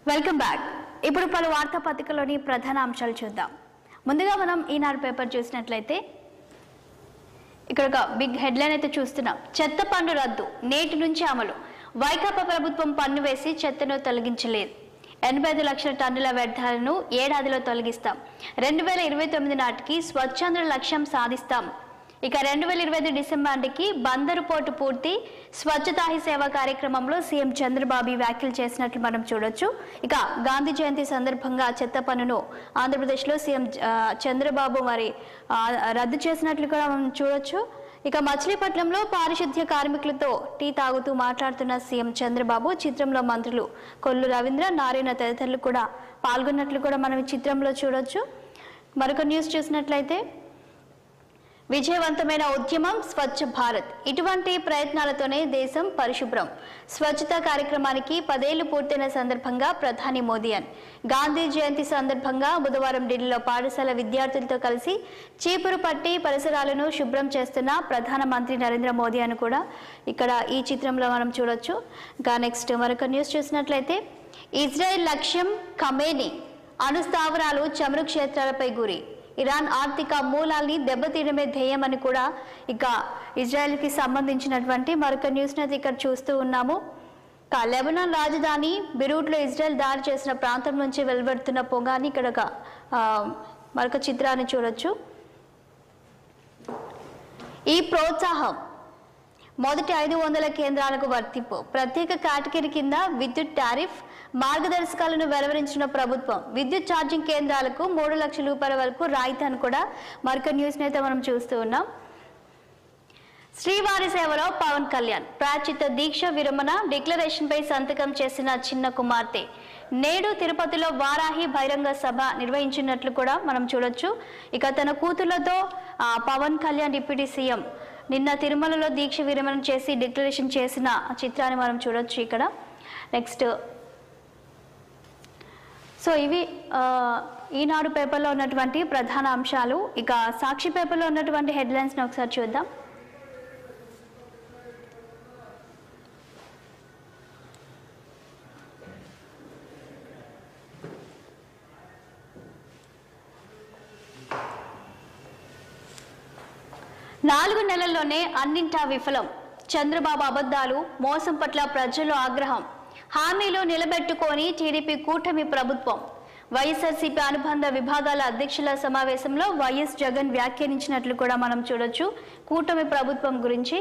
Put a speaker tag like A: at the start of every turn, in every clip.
A: welcome back ఇప్పుడు పలు వార్తాపత్రికలోని ప్రధాన అంశాలు చూద్దాం ముందుగా మనం ఈనాడు పేపర్ చూసినట్లయితే ఇక్కడ ఒక బిగ్ హెడ్లైన్ అయితే చూస్తున్నాం చెత్త పన్ను రద్దు నేటి నుంచి అమలు వైకాపా ప్రభుత్వం పన్ను వేసి చెత్తను తొలగించలేదు ఎనభై ఐదు లక్షల టన్నుల వ్యర్థాలను ఏడాదిలో తొలగిస్తాం రెండు వేల ఇరవై తొమ్మిది నాటికి స్వచ్ఛంద్ర లక్ష్యం సాధిస్తాం ఇక రెండు వేల ఇరవై ఐదు డిసెంబర్ నాటికి బందరు పోర్టు పూర్తి స్వచ్ఛతా హీ సేవ కార్యక్రమంలో సీఎం చంద్రబాబు ఈ వ్యాఖ్యలు చేసినట్లు మనం చూడొచ్చు ఇక గాంధీ జయంతి సందర్భంగా చెత్త పన్నును ఆంధ్రప్రదేశ్లో సీఎం ఆ, చంద్రబాబు మరి ఆ, రద్దు చేసినట్లు కూడా మనం చూడొచ్చు ఇక మచిలీపట్నంలో పారిశుద్ధ్య కార్మికులతో టీ తాగుతూ మాట్లాడుతున్న సీఎం చంద్రబాబు చిత్రంలో మంత్రులు కొల్లు రవీంద్ర నారాయణ తదితరులు కూడా పాల్గొన్నట్లు కూడా మనం ఈ చిత్రంలో చూడొచ్చు మరొక న్యూస్ చూసినట్లయితే విజయవంతమైన ఉద్యమం స్వచ్ఛ భారత్ ఇటువంటి ప్రయత్నాలతోనే దేశం పరిశుభ్రం స్వచ్ఛత కార్యక్రమానికి పదేళ్లు పూర్తయిన సందర్భంగా ప్రధాని మోదీ అని గాంధీ జయంతి సందర్భంగా బుధవారం ఢిల్లీలో పాఠశాల విద్యార్థులతో కలిసి చీపురు పట్టి పరిసరాలను శుభ్రం చేస్తున్న ప్రధానమంత్రి నరేంద్ర మోదీ అని కూడా ఇక్కడ ఈ చిత్రంలో మనం చూడొచ్చు ఇంకా నెక్స్ట్ మరొక న్యూస్ చూసినట్లయితే ఇజ్రాయెల్ లక్ష్యం ఖమేని అణుస్థావరాలు చమురు క్షేత్రాలపై గురి ఇరాన్ ఆర్థిక మూలాల్ని దెబ్బతీయడమే ధ్యేయమని కూడా ఇక ఇజ్రాయెల్కి సంబంధించినటువంటి మరొక న్యూస్ని అయితే ఇక్కడ చూస్తూ ఉన్నాము ఇక లెబనాన్ రాజధాని బిరూట్లో ఇజ్రాయెల్ దాడి చేసిన ప్రాంతం నుంచి వెలువడుతున్న పొగాని ఇక్కడ ఒక ఆ, మరొక చిత్రాన్ని చూడొచ్చు ఈ ప్రోత్సాహం మొదటి ఐదు వందల కేంద్రాలకు వర్తింపు ప్రత్యేక కేటగిరీ కింద విద్యుత్ టారిఫ్ మార్గదర్శకాలను వెలువరించిన ప్రభుత్వం విద్యుత్ ఛార్జింగ్ కేంద్రాలకు మూడు లక్షల రూపాయల వరకు రాయితీ అని కూడా మరొక న్యూస్ అయితే మనం చూస్తూ ఉన్నాం శ్రీవారి సేవలో పవన్ కళ్యాణ్ ప్రాచిత దీక్ష విరమణ డిక్లరేషన్ పై సంతకం చేసిన చిన్న కుమార్తె నేడు తిరుపతిలో వారాహి బహిరంగ సభ నిర్వహించినట్లు కూడా మనం చూడొచ్చు ఇక తన కూతుళ్లతో ఆ, పవన్ కళ్యాణ్ డిప్యూటీ సీఎం నిన్న తిరుమలలో దీక్ష విరమణ చేసి డిక్లరేషన్ చేసిన చిత్రాన్ని మనం చూడొచ్చు ఇక్కడ నెక్స్ట్ సో ఇవి ఆ, ఈనాడు పేపర్లో ఉన్నటువంటి ప్రధాన అంశాలు ఇక సాక్షి పేపర్లో ఉన్నటువంటి హెడ్లైన్స్ని ఒకసారి చూద్దాం నాలుగు నెలల్లోనే అన్నింటా విఫలం చంద్రబాబు అబద్ధాలు మోసం పట్ల ప్రజల్లో ఆగ్రహం హామీలు నిలబెట్టుకొని టీడీపీ కూటమి ప్రభుత్వం వైఎస్ఆర్సీపీ అనుబంధ విభాగాల అధ్యక్షుల సమావేశంలో వైఎస్ జగన్ వ్యాఖ్యానించినట్లు కూడా మనం చూడొచ్చు కూటమి ప్రభుత్వం గురించి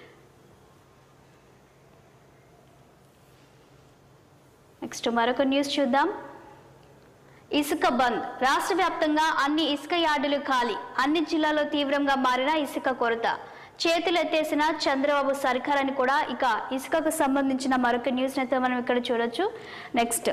A: నెక్స్ట్ మరొక న్యూస్ చూద్దాం ఇసుక బంద్ రాష్ట్ర వ్యాప్తంగా అన్ని ఇసుక యార్డులు ఖాళీ అన్ని జిల్లాల్లో తీవ్రంగా మారిన ఇసుక కొరత చేతులెత్తేసిన చంద్రబాబు సర్కార్ అని కూడా ఇక ఇసుకకు సంబంధించిన మరొక న్యూస్ అయితే మనం ఇక్కడ చూడొచ్చు నెక్స్ట్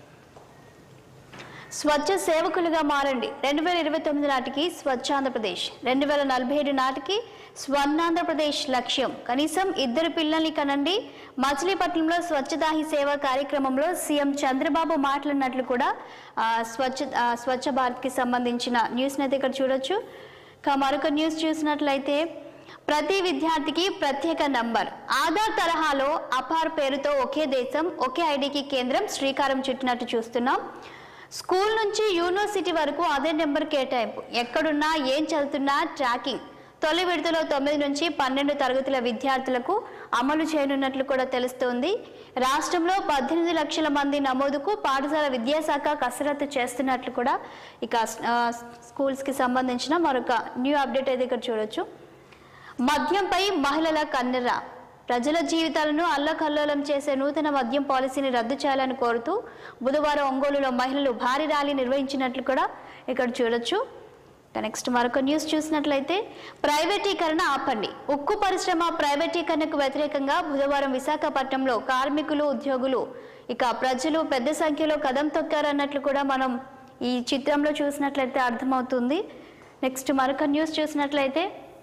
A: స్వచ్ఛ సేవకులుగా మారండి రెండు వేల ఇరవై తొమ్మిది నాటికి స్వచ్ఛ ఆంధ్రప్రదేశ్ రెండు వేల నలభై ఏడు నాటికి స్వర్ణాంధ్రప్రదేశ్ లక్ష్యం కనీసం ఇద్దరు పిల్లల్ని కనండి మచిలీపట్నంలో స్వచ్ఛతా హీ సేవ కార్యక్రమంలో సీఎం చంద్రబాబు మాట్లాడినట్లు కూడా ఆ, స్వచ్ఛ ఆ, స్వచ్ఛ భారత్కి సంబంధించిన న్యూస్ని అయితే ఇక్కడ చూడొచ్చు ఇక మరొక న్యూస్ చూసినట్లయితే ప్రతి విద్యార్థికి ప్రత్యేక నంబర్ ఆధార్ తరహాలో అపార్ పేరుతో ఒకే దేశం ఒకే ఐడికి కేంద్రం శ్రీకారం చుట్టినట్టు చూస్తున్నాం స్కూల్ నుంచి యూనివర్సిటీ వరకు అదే నెంబర్ కేటాయింపు ఎక్కడున్నా ఏం చదువుతున్నా ట్రాకింగ్ తొలి విడతలో తొమ్మిది నుంచి పన్నెండు తరగతుల విద్యార్థులకు అమలు చేయనున్నట్లు కూడా తెలుస్తోంది రాష్ట్రంలో పద్దెనిమిది లక్షల మంది నమోదుకు పాఠశాల విద్యాశాఖ కసరత్తు చేస్తున్నట్లు కూడా ఇక ఆ, స్కూల్స్కి సంబంధించిన మరొక న్యూ అప్డేట్ అయితే ఇక్కడ చూడొచ్చు మద్యంపై మహిళల కన్నెర ప్రజల జీవితాలను అల్లకల్లోలం చేసే నూతన మద్యం పాలసీని రద్దు చేయాలని కోరుతూ బుధవారం ఒంగోలులో మహిళలు భారీ ర్యాలీ నిర్వహించినట్లు కూడా ఇక్కడ చూడొచ్చు ఇక నెక్స్ట్ మరొక న్యూస్ చూసినట్లయితే ప్రైవేటీకరణ ఆపండి ఉక్కు పరిశ్రమ ప్రైవేటీకరణకు వ్యతిరేకంగా బుధవారం విశాఖపట్నంలో కార్మికులు ఉద్యోగులు ఇక ప్రజలు పెద్ద సంఖ్యలో కదం తొక్కారన్నట్లు కూడా మనం ఈ చిత్రంలో చూసినట్లయితే అర్థమవుతుంది నెక్స్ట్ మరొక న్యూస్ చూసినట్లయితే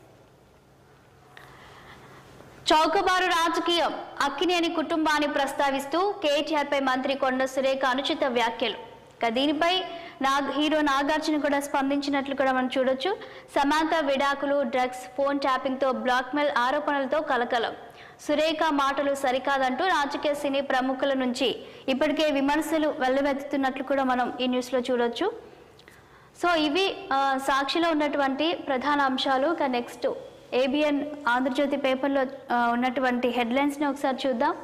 A: చౌకబారు రాజకీయం అక్కినేని కుటుంబాన్ని ప్రస్తావిస్తూ కేటీఆర్ పై మంత్రి కొండ సురేఖ అనుచిత వ్యాఖ్యలు ఇక దీనిపై నాగ్ హీరో నాగార్జున కూడా స్పందించినట్లు కూడా మనం చూడొచ్చు సమాంత విడాకులు డ్రగ్స్ ఫోన్ ట్యాపింగ్ తో బ్లాక్మెయిల్ ఆరోపణలతో కలకలం సురేఖ మాటలు సరికాదంటూ రాజకీయ సినీ ప్రముఖుల నుంచి ఇప్పటికే విమర్శలు వెల్లువెత్తుతున్నట్లు కూడా మనం ఈ న్యూస్లో చూడొచ్చు సో ఇవి ఆ, సాక్షిలో ఉన్నటువంటి ప్రధాన అంశాలు ఇక నెక్స్ట్ ఏబిఎన్ ఆంధ్రజ్యోతి పేపర్లో ఆ, ఉన్నటువంటి హెడ్లైన్స్ని ఒకసారి చూద్దాం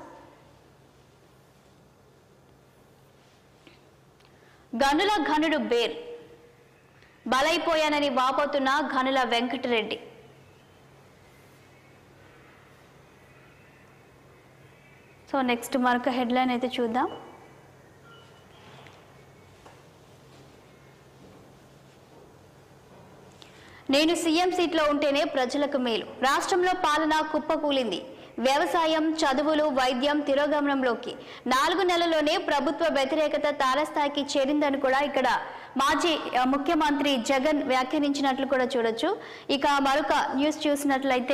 A: గనుల ఘనుడు బేర్ బలైపోయానని వాపోతున్న ఘనుల వెంకటరెడ్డి సో నెక్స్ట్ మరొక హెడ్లైన్ అయితే చూద్దాం నేను సీఎం సీట్లో ఉంటేనే ప్రజలకు మేలు రాష్ట్రంలో పాలన కుప్పకూలింది వ్యవసాయం చదువులు వైద్యం తిరోగమనంలోకి నాలుగు నెలల్లోనే ప్రభుత్వ వ్యతిరేకత తారస్థాయికి చేరిందని కూడా ఇక్కడ మాజీ ఆ, ముఖ్యమంత్రి జగన్ వ్యాఖ్యానించినట్లు కూడా చూడొచ్చు ఇక మరొక న్యూస్ చూసినట్లయితే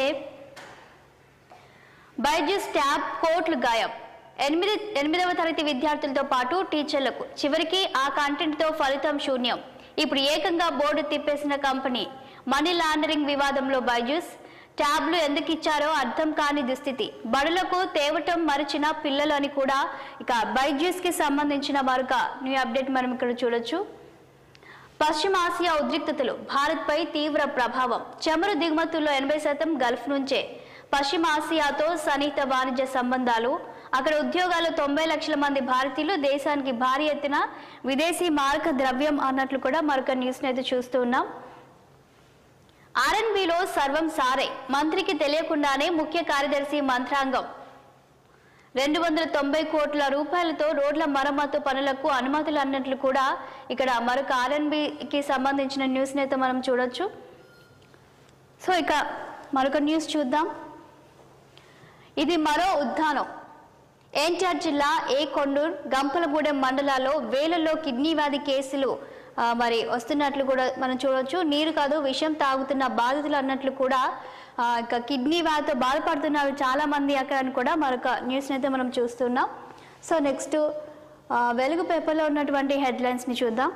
A: బైజూస్ ట్యాబ్ కోట్లు గాయం ఎనిమిది ఎనిమిదవ తరగతి విద్యార్థులతో పాటు టీచర్లకు చివరికి ఆ కంటెంట్తో ఫలితం శూన్యం ఇప్పుడు ఏకంగా బోర్డు తిప్పేసిన కంపెనీ మనీ లాండరింగ్ వివాదంలో బైజూస్ ట్యాబ్లు ఎందుకు ఇచ్చారో అర్థం కాని దుస్థితి బడులకు తేవటం మరిచిన పిల్లలు అని కూడా ఇక బైజూస్ కి సంబంధించిన మరొక న్యూ అప్డేట్ మనం ఇక్కడ చూడొచ్చు పశ్చిమాసియా ఉద్రిక్తతలు భారత్పై తీవ్ర ప్రభావం చమురు దిగుమతుల్లో ఎనభై శాతం గల్ఫ్ నుంచే పశ్చిమాసియాతో సన్నిహిత వాణిజ్య సంబంధాలు అక్కడ ఉద్యోగాలు తొంభై లక్షల మంది భారతీయులు దేశానికి భారీ ఎత్తున విదేశీ మారక ద్రవ్యం అన్నట్లు కూడా మరొక న్యూస్ అయితే చూస్తూ ఉన్నాం ఆర్ఎన్బిలో సర్వం సారే మంత్రికి తెలియకుండానే ముఖ్య కార్యదర్శి మంత్రాంగం రెండు వందల తొంభై కోట్ల రూపాయలతో రోడ్ల మరమ్మతు పనులకు అనుమతులు అన్నట్లు కూడా ఇక్కడ మరొక ఆర్ఎన్బికి సంబంధించిన న్యూస్ అయితే మనం చూడొచ్చు సో ఇక మరొక న్యూస్ చూద్దాం ఇది మరో ఉద్దానం ఎన్టీఆర్ జిల్లా ఏ కొండూరు గంపలగూడెం మండలాల్లో వేలల్లో కిడ్నీ వ్యాధి కేసులు ఆ, మరి వస్తున్నట్లు కూడా మనం చూడవచ్చు నీరు కాదు విషం తాగుతున్న బాధితులు అన్నట్లు కూడా ఆ, ఇక కిడ్నీ వ్యాధితో బాధపడుతున్నారు చాలా మంది అక్కడ అని కూడా మరొక న్యూస్ అయితే మనం చూస్తున్నాం సో నెక్స్ట్ ఆ, వెలుగు పేపర్లో ఉన్నటువంటి హెడ్లైన్స్ని చూద్దాం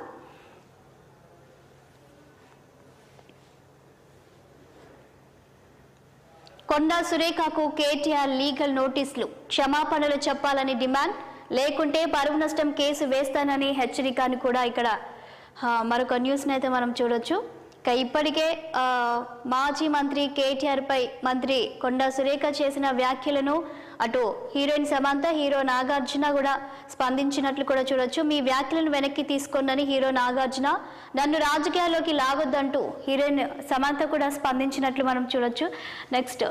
A: కొండా సురేఖకు కేటీఆర్ లీగల్ నోటీసులు క్షమాపణలు చెప్పాలని డిమాండ్ లేకుంటే పరువు నష్టం కేసు వేస్తానని హెచ్చరికని కూడా ఇక్కడ ఆ, మరొక న్యూస్ అయితే మనం చూడొచ్చు ఇక ఇప్పటికే ఆ, మాజీ మంత్రి కేటీఆర్ పై మంత్రి కొండా సురేఖ చేసిన వ్యాఖ్యలను అటు హీరోయిన్ సమంత హీరో నాగార్జున కూడా స్పందించినట్లు కూడా చూడొచ్చు మీ వ్యాఖ్యలను వెనక్కి తీసుకోండి హీరో నాగార్జున నన్ను రాజకీయాల్లోకి లాగొద్దంటూ హీరోయిన్ సమంత కూడా స్పందించినట్లు మనం చూడొచ్చు నెక్స్ట్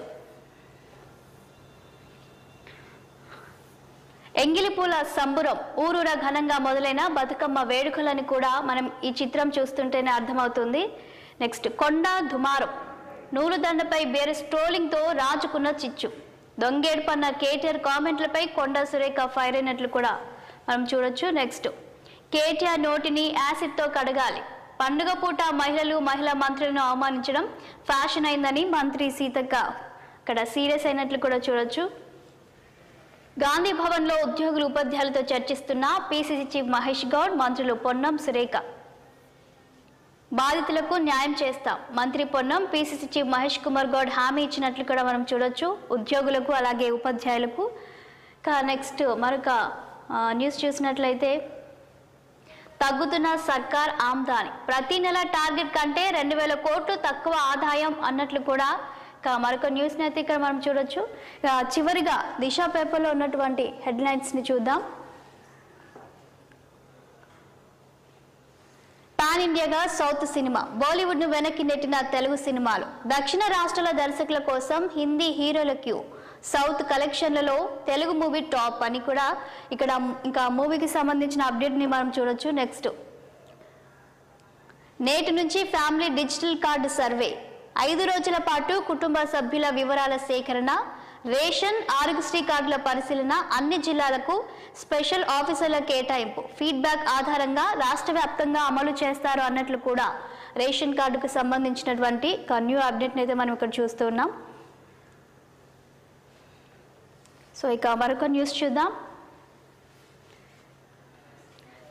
A: ఎంగిలిపూల సంబురం ఊరూర ఘనంగా మొదలైన బతుకమ్మ వేడుకలని కూడా మనం ఈ చిత్రం చూస్తుంటేనే అర్థమవుతుంది నెక్స్ట్ కొండ దుమారం నూలుదండపై బేరు స్ట్రోలింగ్తో రాజుకున్న చిచ్చు దొంగేడ్పన్న కేటీఆర్ కామెంట్లపై కొండ సురేఖ ఫైర్ అయినట్లు కూడా మనం చూడొచ్చు నెక్స్ట్ కేటీఆర్ నోటిని యాసిడ్తో కడగాలి పండుగ పూట మహిళలు మహిళా మంత్రులను అవమానించడం ఫ్యాషన్ అయిందని మంత్రి సీతక్క ఇక్కడ సీరియస్ అయినట్లు కూడా చూడొచ్చు గాంధీ భవన్లో ఉద్యోగులు ఉపాధ్యాయులతో చర్చిస్తున్న పిసిసి చీఫ్ మహేష్ గౌడ్ మంత్రులు పొన్నం సురేఖ బాధితులకు న్యాయం చేస్తాం మంత్రి పొన్నం పిసిసి చీఫ్ మహేష్ కుమార్ గౌడ్ హామీ ఇచ్చినట్లు కూడా మనం చూడొచ్చు ఉద్యోగులకు అలాగే ఉపాధ్యాయులకు ఇంకా నెక్స్ట్ మరొక ఆ, న్యూస్ చూసినట్లయితే తగ్గుతున్న సర్కార్ ఆమ్దాని ప్రతి నెల టార్గెట్ కంటే రెండు వేల కోట్లు తక్కువ ఆదాయం అన్నట్లు కూడా ఇక మరొక న్యూస్ని అయితే ఇక్కడ మనం చూడొచ్చు ఇక చివరిగా దిశ పేపర్లో ఉన్నటువంటి హెడ్లైన్స్ని చూద్దాం పాన్ ఇండియాగా సౌత్ సినిమా బాలీవుడ్ ను వెనక్కి నెట్టిన తెలుగు సినిమాలు దక్షిణ రాష్ట్రాల దర్శకుల కోసం హిందీ హీరోల క్యూ సౌత్ కలెక్షన్లలో తెలుగు మూవీ టాప్ అని కూడా ఇక్కడ ఇంకా మూవీకి సంబంధించిన అప్డేట్ ని మనం చూడొచ్చు నెక్స్ట్ నేటి నుంచి ఫ్యామిలీ డిజిటల్ కార్డు సర్వే ఐదు రోజుల పాటు కుటుంబ సభ్యుల వివరాల సేకరణ రేషన్ ఆరోగ్యశ్రీ కార్డుల పరిశీలన అన్ని జిల్లాలకు స్పెషల్ ఆఫీసర్ల కేటాయింపు ఫీడ్బ్యాక్ ఆధారంగా రాష్ట్ర వ్యాప్తంగా అమలు చేస్తారు అన్నట్లు కూడా రేషన్ కార్డుకు సంబంధించినటువంటి ఒక న్యూ అప్డేట్ని అయితే మనం ఇక్కడ చూస్తున్నాం సో ఇక మరొక న్యూస్ చూద్దాం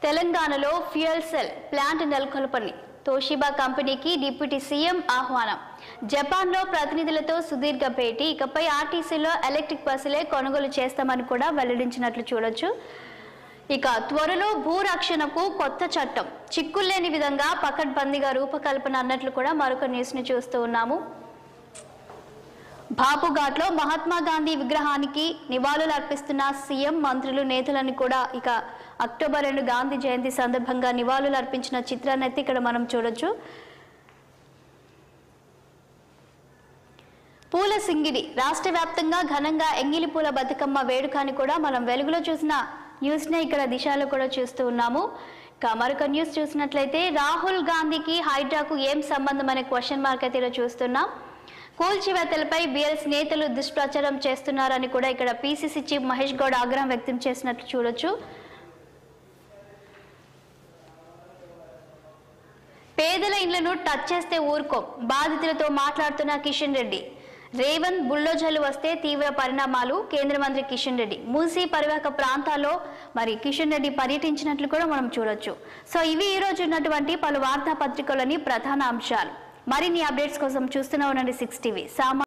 A: తెలంగాణలో ఫ్యూయల్ సెల్ ప్లాంట్ నెలకొల్పని తోషిబా కంపెనీకి డిప్యూటీ సీఎం ఆహ్వానం జపాన్లో ప్రతినిధులతో సుదీర్ఘ భేటీ ఇకపై ఆర్టీసీలో ఎలక్ట్రిక్ బస్సులే కొనుగోలు చేస్తామని కూడా వెల్లడించినట్లు చూడొచ్చు ఇక త్వరలో భూ రక్షణకు కొత్త చట్టం చిక్కుల్లేని విధంగా పకడ్బందీగా రూపకల్పన అన్నట్లు కూడా మరొక న్యూస్ ని చూస్తూ ఉన్నాము బాపుఘాట్లో మహాత్మా గాంధీ విగ్రహానికి నివాళులు అర్పిస్తున్న సీఎం మంత్రులు నేతలను కూడా ఇక అక్టోబర్ రెండు గాంధీ జయంతి సందర్భంగా నివాళులు అర్పించిన చిత్రాన్ని అయితే ఇక్కడ మనం చూడొచ్చు పూల సింగిడి రాష్ట్ర వ్యాప్తంగా ఘనంగా ఎంగిలి పూల బతుకమ్మ వేడుక అని కూడా మనం వెలుగులో చూసిన న్యూస్ నే ఇక్కడ దిశలో కూడా చూస్తూ ఉన్నాము ఇక మరొక న్యూస్ చూసినట్లయితే రాహుల్ గాంధీకి హైడ్రాకు ఏం సంబంధం అనే క్వశ్చన్ మార్క్ అయితే ఇలా చూస్తున్నాం కూల్చివేతలపై బీఆర్ఎస్ నేతలు దుష్ప్రచారం చేస్తున్నారని కూడా ఇక్కడ పీసీసీ చీఫ్ మహేష్ గౌడ్ ఆగ్రహం వ్యక్తం చేసినట్లు చూడొచ్చు పేదల ఇండ్లను టచ్ చేస్తే ఊరుకోం బాధితులతో మాట్లాడుతున్న కిషన్ రెడ్డి రేవంత్ బుల్డోజర్లు వస్తే తీవ్ర పరిణామాలు కేంద్ర మంత్రి కిషన్ రెడ్డి మూసీ పరివాహక ప్రాంతాల్లో మరి కిషన్ రెడ్డి పర్యటించినట్లు కూడా మనం చూడొచ్చు సో ఇవి ఈ రోజు ఉన్నటువంటి పలు వార్తాపత్రికలోని ప్రధాన అంశాలు మరిన్ని అప్డేట్స్ కోసం చూస్తూనే ఉండండి సిక్స్ టీవీ సామా